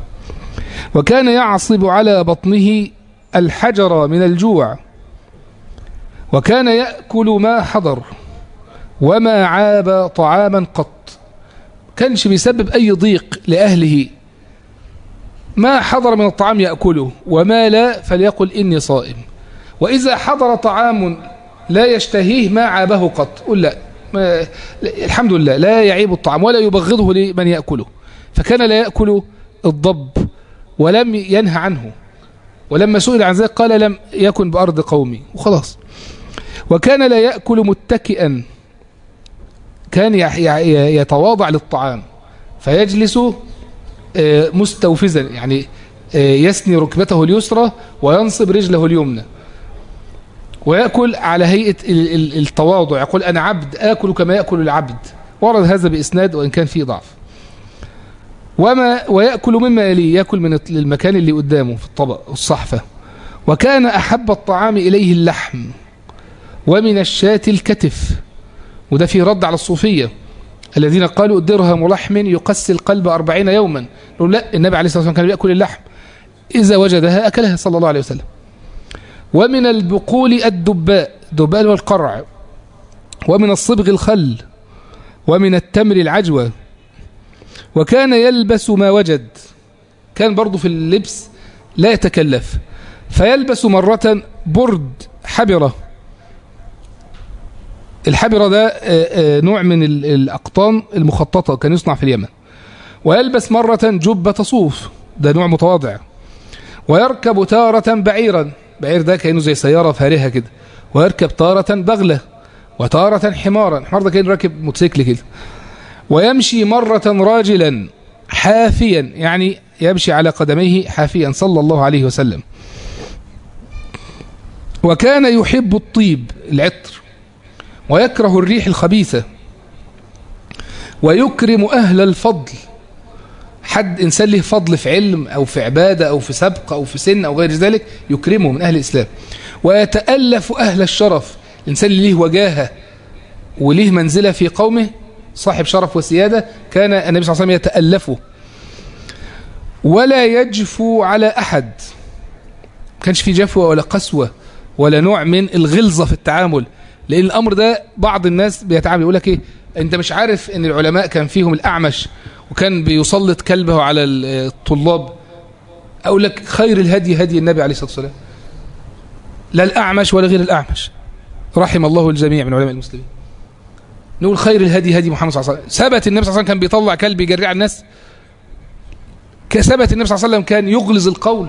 وكان يعصب على بطنه الحجر من الجوع وكان يأكل ما حضر وما عاب طعاما قط كانش بيسبب أي ضيق لأهله ما حضر من الطعام يأكله وما لا فليقل إني صائم وإذا حضر طعام لا يشتهيه ما عابه قط قل لا ما الحمد لله لا يعيب الطعام ولا يبغضه لمن يأكله فكان لا يأكل الضب ولم ينهى عنه ولما سئل عن ذلك قال لم يكن بأرض قومي وخلاص وكان لا يأكل متكئا كان يتواضع للطعام فيجلس مستوفزا يعني يسني ركبته اليسرى وينصب رجله اليمنى ويأكل على هيئة التواضع يقول أنا عبد آكل كما يأكل العبد ورد هذا بإسناد وإن كان فيه ضعف وما ويأكل مما يليه يأكل من المكان اللي قدامه في الطبق الصحفة وكان أحب الطعام إليه اللحم ومن الشاة الكتف وده فيه رد على الصوفية الذين قالوا درهم لحم يقسي القلب أربعين يوما نقول لا النبي عليه الصلاة والسلام كان يأكل اللحم إذا وجدها أكلها صلى الله عليه وسلم ومن البقول الدباء دباء والقرع ومن الصبغ الخل ومن التمر العجوة وكان يلبس ما وجد كان برضه في اللبس لا يتكلف فيلبس مرة برد حبرة الحبرة ده نوع من الأقطان المخططة كان يصنع في اليمن ويلبس مرة جبة صوف ده نوع متواضع ويركب تارة بعيرا بعير ده كأنه زي سيارة فارهة كده ويركب تارة بغلة وتارة حمارا الحمار ده كان راكب موتوسيكل كده ويمشي مرة راجلا حافيا يعني يمشي على قدميه حافيا صلى الله عليه وسلم وكان يحب الطيب العطر ويكره الريح الخبيثة ويكرم أهل الفضل حد إنسان له فضل في علم أو في عبادة أو في سبق أو في سن أو غير ذلك يكرمه من أهل الإسلام ويتألف أهل الشرف الإنسان اللي له وجاهة وليه منزلة في قومه صاحب شرف وسيادة كان النبي صلى الله عليه وسلم يتألفه ولا يجفو على أحد كانش في جفوة ولا قسوة ولا نوع من الغلظة في التعامل لأن الأمر ده بعض الناس بيتعامل يقول لك إيه أنت مش عارف أن العلماء كان فيهم الأعمش وكان بيسلط كلبه على الطلاب أقول لك خير الهدي هدي النبي عليه الصلاة والسلام لا الأعمش ولا غير الأعمش رحم الله الجميع من علماء المسلمين نقول خير الهدي هدي محمد صلى الله عليه وسلم ثبت النبي صلى الله عليه وسلم كان بيطلع كلب يجري على الناس كثبت النبي صلى الله عليه وسلم كان يغلظ القول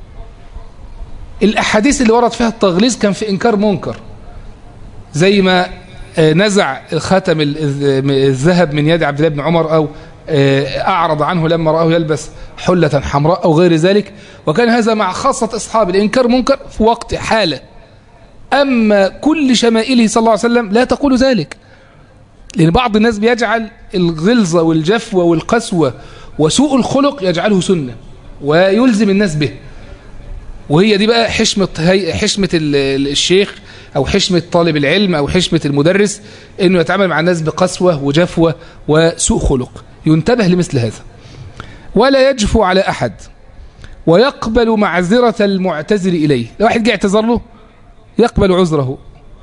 الأحاديث اللي ورد فيها التغليظ كان في إنكار منكر زي ما نزع الخاتم الذهب من يد عبد الله بن عمر أو أعرض عنه لما رآه يلبس حلة حمراء أو غير ذلك وكان هذا مع خاصة أصحاب الإنكار منكر في وقت حالة أما كل شمائله صلى الله عليه وسلم لا تقول ذلك لأن بعض الناس بيجعل الغلظة والجفوة والقسوة وسوء الخلق يجعله سنة ويلزم الناس به وهي دي بقى حشمة, حشمة الشيخ أو حشمة طالب العلم أو حشمة المدرس أنه يتعامل مع الناس بقسوة وجفوة وسوء خلق ينتبه لمثل هذا ولا يجفو على أحد ويقبل معذرة المعتذر إليه لو واحد جاء اعتذر له يقبل عذره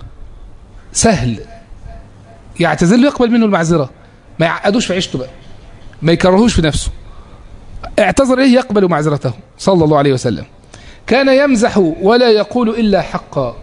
سهل يعتذر له يقبل منه المعذرة ما يعقدوش في عيشته بقى ما يكرهوش في نفسه اعتذر إليه يقبل معذرته صلى الله عليه وسلم كان يمزح ولا يقول إلا حقا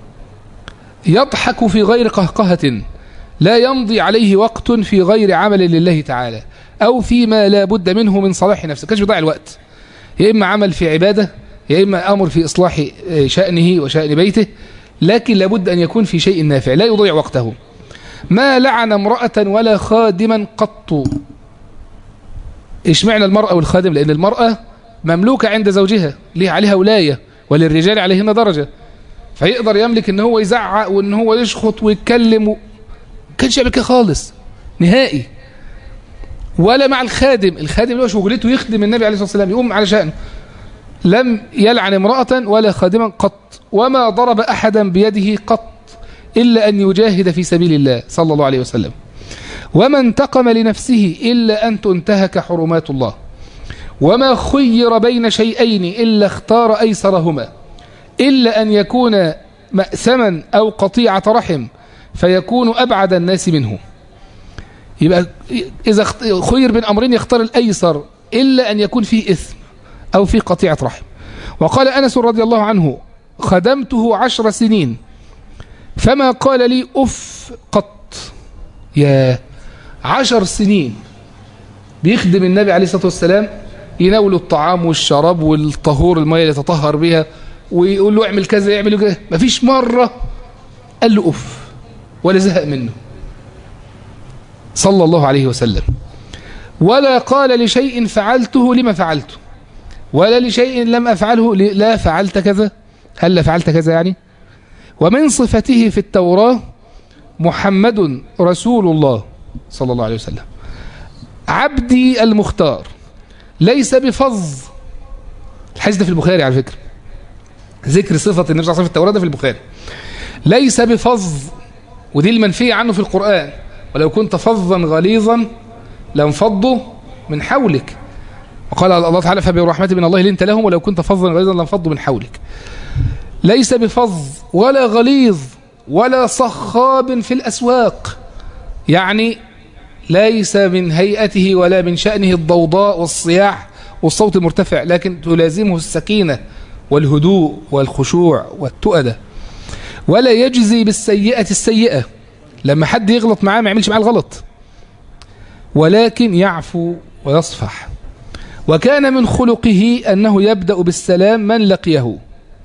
يضحك في غير قهقهة لا يمضي عليه وقت في غير عمل لله تعالى أو فيما لا بد منه من صلاح نفسه كانش بيضيع الوقت يا إما عمل في عبادة يا إما أمر في إصلاح شأنه وشأن بيته لكن لابد أن يكون في شيء نافع لا يضيع وقته ما لعن امرأة ولا خادما قط إيش معنى المرأة والخادم لأن المرأة مملوكة عند زوجها ليه عليها ولاية وللرجال عليهن درجة فيقدر يملك ان هو يزعق وان هو يشخط ويتكلم و... كانش يعمل كده خالص نهائي ولا مع الخادم الخادم اللي هو شغلته يخدم النبي عليه الصلاة والسلام يقوم على شأنه لم يلعن امرأة ولا خادما قط وما ضرب أحدا بيده قط إلا أن يجاهد في سبيل الله صلى الله عليه وسلم وما انتقم لنفسه إلا أن تنتهك حرمات الله وما خير بين شيئين إلا اختار أيسرهما إلا أن يكون مأثما أو قطيعة رحم فيكون أبعد الناس منه يبقى إذا خير بين أمرين يختار الأيسر إلا أن يكون فيه إثم أو فيه قطيعة رحم وقال أنس رضي الله عنه خدمته عشر سنين فما قال لي أف قط يا عشر سنين بيخدم النبي عليه الصلاة والسلام يناوله الطعام والشراب والطهور المية اللي يتطهر بها ويقول له اعمل كذا يعمل كذا مفيش مرة قال له أف ولا زهق منه صلى الله عليه وسلم ولا قال لشيء فعلته لما فعلته ولا لشيء لم أفعله لا فعلت كذا هل لا فعلت كذا يعني ومن صفته في التوراة محمد رسول الله صلى الله عليه وسلم عبدي المختار ليس بفظ الحديث ده في البخاري على فكرة ذكر صفة النبي صلى الله عليه وسلم في التوراة ده في البخاري ليس بفظ ودي المنفية عنه في القرآن ولو كنت فظا غليظا لانفضوا من حولك وقال الله تعالى فبرحمة من الله لنت لهم ولو كنت فظا غليظا لانفضوا من حولك ليس بفظ ولا غليظ ولا صخاب في الأسواق يعني ليس من هيئته ولا من شأنه الضوضاء والصياح والصوت المرتفع لكن تلازمه السكينة والهدوء والخشوع والتؤدة ولا يجزي بالسيئة السيئة لما حد يغلط معاه ما يعملش معاه الغلط ولكن يعفو ويصفح وكان من خلقه أنه يبدأ بالسلام من لقيه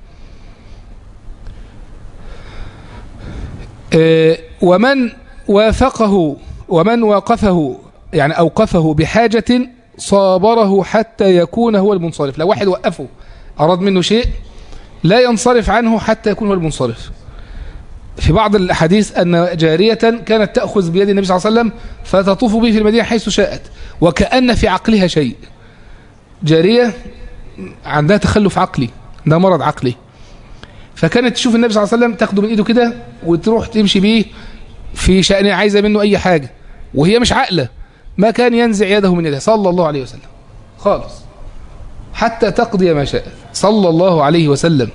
ومن وافقه ومن واقفه يعني أوقفه بحاجة صابره حتى يكون هو المنصرف لو واحد وقفه أراد منه شيء لا ينصرف عنه حتى يكون هو المنصرف في بعض الأحاديث أن جارية كانت تأخذ بيد النبي صلى الله عليه وسلم فتطوف به في المدينة حيث شاءت وكأن في عقلها شيء جارية عندها تخلف عقلي عندها مرض عقلي فكانت تشوف النبي صلى الله عليه وسلم تاخده من ايده كده وتروح تمشي بيه في شأنها عايزة منه أي حاجة وهي مش عاقلة ما كان ينزع يده من يده صلى الله عليه وسلم خالص حتى تقضي ما شاءت صلى الله عليه وسلم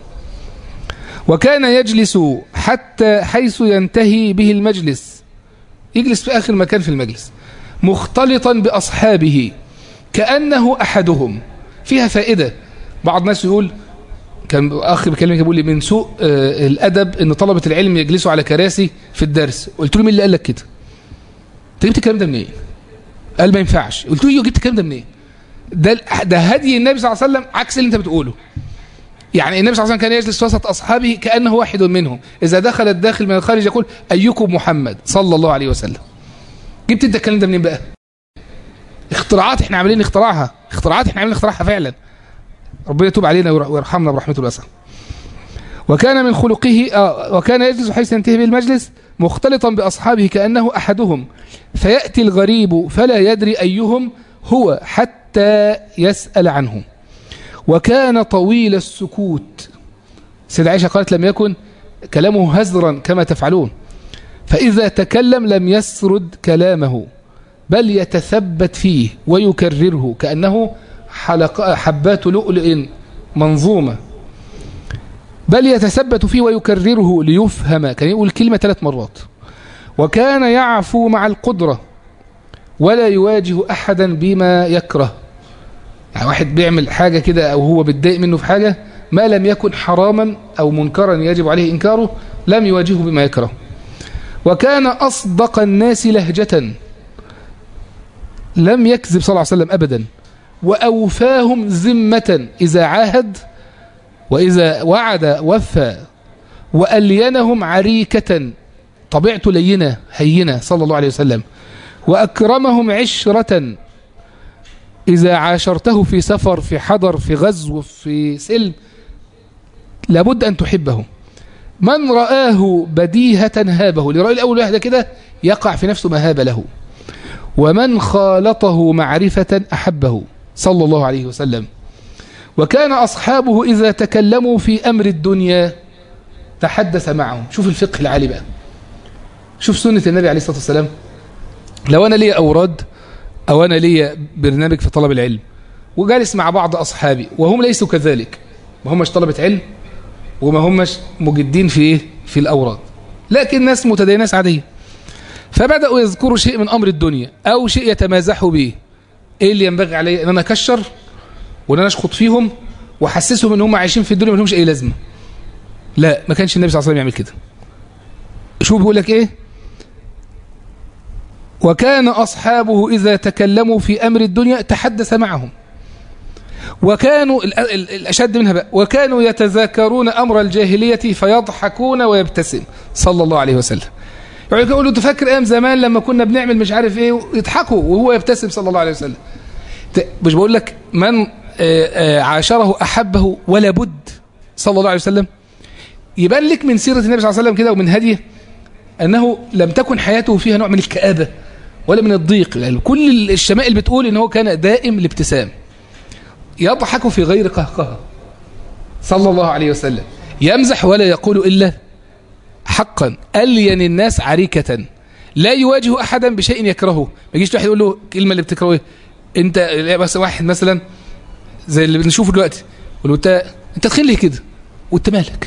وكان يجلس حتى حيث ينتهي به المجلس يجلس في آخر مكان في المجلس مختلطا بأصحابه كأنه أحدهم فيها فائدة بعض الناس يقول كان أخي بيكلمني بيقول لي من سوء الأدب إن طلبة العلم يجلسوا على كراسي في الدرس قلت له مين اللي قال لك كده انت جبت الكلام ده منين قال ما ينفعش قلت له جبت الكلام ده منين ده ده هدي النبي صلى الله عليه وسلم عكس اللي انت بتقوله يعني النبي صلى الله عليه وسلم كان يجلس وسط أصحابه كأنه واحد منهم إذا دخل الداخل من الخارج يقول أيكم محمد صلى الله عليه وسلم جبت انت الكلام ده منين بقى اختراعات احنا عاملين اختراعها اختراعات احنا عاملين اختراعها فعلا ربنا يتوب علينا ويرحمنا برحمته الواسعه وكان من خلقه آه وكان يجلس حيث ينتهي به المجلس مختلطا بأصحابه كأنه أحدهم فيأتي الغريب فلا يدري أيهم هو حتى يسأل عنه وكان طويل السكوت سيدة عائشة قالت لم يكن كلامه هزرا كما تفعلون فإذا تكلم لم يسرد كلامه بل يتثبت فيه ويكرره كأنه حلق حبات لؤلؤ منظومة بل يتثبت فيه ويكرره ليفهم كان يقول كلمة ثلاث مرات وكان يعفو مع القدرة ولا يواجه أحدا بما يكره يعني واحد بيعمل حاجة كده أو هو بيتضايق منه في حاجة ما لم يكن حراما أو منكرا يجب عليه إنكاره لم يواجهه بما يكره وكان أصدق الناس لهجة لم يكذب صلى الله عليه وسلم أبدا وأوفاهم ذمة إذا عاهد وإذا وعد وفى وألينهم عريكة طبيعته لينة هينة صلى الله عليه وسلم وأكرمهم عشرة إذا عاشرته في سفر في حضر في غزو في سلم لابد أن تحبه من رآه بديهة هابه اللي رأي الأول واحدة كده يقع في نفسه ما هاب له ومن خالطه معرفة أحبه صلى الله عليه وسلم وكان أصحابه إذا تكلموا في أمر الدنيا تحدث معهم شوف الفقه العالي بقى شوف سنة النبي عليه الصلاة والسلام لو أنا لي أوراد أو أنا لي برنامج في طلب العلم وجالس مع بعض أصحابي وهم ليسوا كذلك ما همش طلبة علم وما همش مجدين في ايه في الاوراد لكن ناس متدينه ناس عاديه فبداوا يذكروا شيء من امر الدنيا او شيء يتمازحوا به ايه اللي ينبغي علي ان انا اكشر وان انا اشخط فيهم واحسسهم ان هم عايشين في الدنيا ما لهمش اي لازمه لا ما كانش النبي صلى الله عليه وسلم يعمل كده شوف بيقول لك ايه وكان اصحابه اذا تكلموا في امر الدنيا تحدث معهم وكانوا الاشد منها بقى وكانوا يتذاكرون امر الجاهليه فيضحكون ويبتسم صلى الله عليه وسلم يعني يقولوا تفكر ايام زمان لما كنا بنعمل مش عارف ايه يضحكوا وهو يبتسم صلى الله عليه وسلم مش بقول لك من عاشره احبه ولا بد صلى الله عليه وسلم يبان لك من سيره النبي صلى الله عليه وسلم كده ومن هديه انه لم تكن حياته فيها نوع من الكآبه ولا من الضيق يعني كل الشمائل بتقول ان هو كان دائم الابتسام يضحك في غير قهقه صلى الله عليه وسلم يمزح ولا يقول الا حقا ألين الناس عريكة لا يواجه أحدا بشيء يكرهه ما يجيش واحد يقول له كلمة اللي بتكرهه ايه انت بس واحد مثلا زي اللي بنشوفه دلوقتي يقول له انت انت تخين ليه كده وانت مالك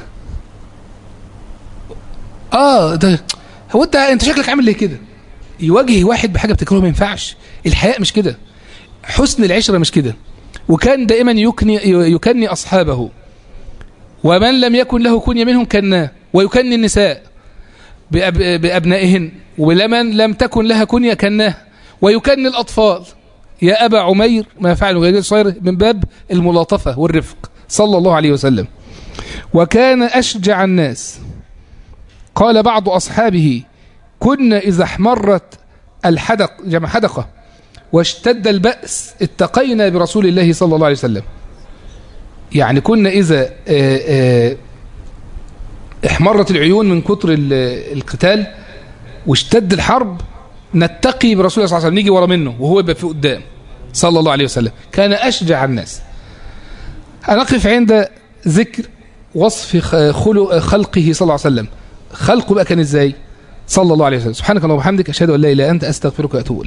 اه ده هو انت انت شكلك عامل ليه كده يواجه واحد بحاجه بتكرهه ما ينفعش الحياء مش كده حسن العشره مش كده وكان دائما يكني يكني اصحابه ومن لم يكن له كنيه منهم كناه ويكني النساء بأب... بأبنائهن ولمن لم تكن لها كنية كناه ويكني الأطفال يا أبا عمير ما فعل غير صغير من باب الملاطفة والرفق صلى الله عليه وسلم وكان أشجع الناس قال بعض أصحابه كنا إذا احمرت الحدق جمع حدقة واشتد البأس اتقينا برسول الله صلى الله عليه وسلم يعني كنا إذا آآ آآ احمرت العيون من كتر القتال واشتد الحرب نتقي برسول الله صلى الله عليه وسلم نيجي ورا منه وهو يبقى في قدام صلى الله عليه وسلم كان أشجع الناس هنقف عند ذكر وصف خلقه صلى الله عليه وسلم خلقه بقى كان ازاي صلى الله عليه وسلم سبحانك اللهم وبحمدك اشهد ان لا اله الا انت استغفرك واتوب